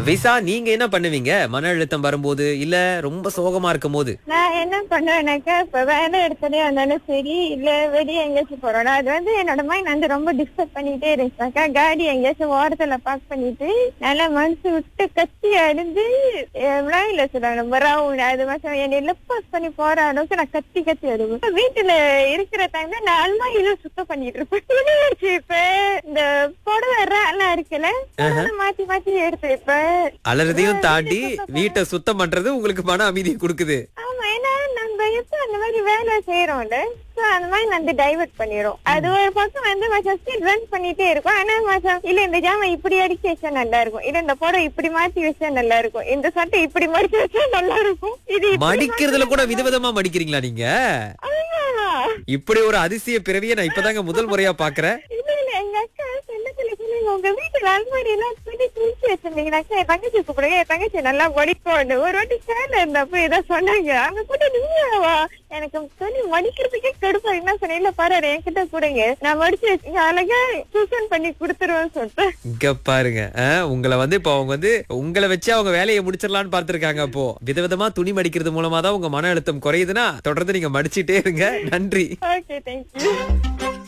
Visa நீங்க என்ன பண்ணுவீங்க மன அழுத்தம் வரும்போது இல்ல ரொம்ப சோகமா இருக்கும் போது நான் என்ன பண்ணுவேன்னாக்கா இப்ப வேலை இடத்துலயே வந்தாலும் சரி இல்ல வெளியே எங்கேயாச்சும் போறோம்னா அது வந்து என்னோட மைண்ட் வந்து ரொம்ப டிஸ்டர்ப் பண்ணிட்டே இருந்துச்சாக்கா காடி எங்கேயாச்சும் ஓரத்துல பார்க் பண்ணிட்டு நல்லா மனசு விட்டு கத்தி அடிஞ்சு எவ்வளோ இல்ல சொல்லுவாங்க நம்ம ரவுண்ட் அது மாதிரி என்னை லெப்பாஸ் பண்ணி போற அளவுக்கு நான் கத்தி கத்தி அழுவேன் வீட்டுல இருக்கிற டைம்ல நான் அல்மாரியில சுத்தம் பண்ணிட்டு இருப்பேன் துணி வச்சு இப்ப இந்த புடவை எல்லாம் இருக்குல்ல அதெல்லாம் மாத்தி மாத்தி எடுத்து வைப்பேன் அலறதையும் தாண்டி வீட்டை சுத்தம் பண்றது உங்களுக்கு மன அமைதியை கொடுக்குது ஆமா ஏன்னா நம்ம எப்ப அந்த மாதிரி வேலை செய்யறோம்ல சோ அந்த மாதிரி வந்து டைவர்ட் பண்ணிரும் அது ஒரு பக்கம் வந்து மச்சம் ஸ்பீட் ரன் பண்ணிட்டே இருக்கும் ஆனா மச்சம் இல்ல இந்த ஜாம இப்படி அடிக்க வச்சா நல்லா இருக்கும் இல்ல இந்த புடவை இப்படி மாத்தி வச்சா நல்லா இருக்கும் இந்த சட்டை இப்படி மடிச்சு வச்சா நல்லா இருக்கும் இது இப்படி மடிக்கிறதுல கூட விதவிதமா மடிக்கிறீங்களா நீங்க ஆமா. இப்படி ஒரு அதிசய பிறவியை நான் இப்பதாங்க முதல் முறையா பாக்குறேன் இல்ல இல்ல எங்க அக்கா சொன்னதுல சொன்னீங்க உங்க வீட்டுல அல்மாரி எல்லாம் துணி துணிச்சு வச்சிருந்தீங்கன்னாக்கா என் தங்கச்சி கூப்பிடுங்க என் தங்கச்சி நல்லா படிக்கும் ஒரு வாட்டி சேல இருந்தப்ப ஏதோ சொன்னாங்க அங்க கூட நீங்கவா எனக்கு துணி மடிக்கிறதுக்கே கடுப்பா என்ன சொன்னேன் இல்ல பாரு என்கிட்ட கொடுங்க நான் மடிச்சு வச்சு அழகா டியூஷன் பண்ணி கொடுத்துருவேன்னு சொல்லிட்டு இங்க பாருங்க ஆ, உங்களை வந்து இப்போ அவங்க வந்து உங்களை வச்சு அவங்க வேலையை முடிச்சிடலாம்னு பார்த்திருக்காங்க அப்போ விதவிதமா துணி மடிக்கிறது மூலமா தான் உங்க மன அழுத்தம் குறையுதுன்னா தொடர்ந்து நீங்க மடிச்சிட்டே இருங்க நன்றி ஓகே தேங்க்யூ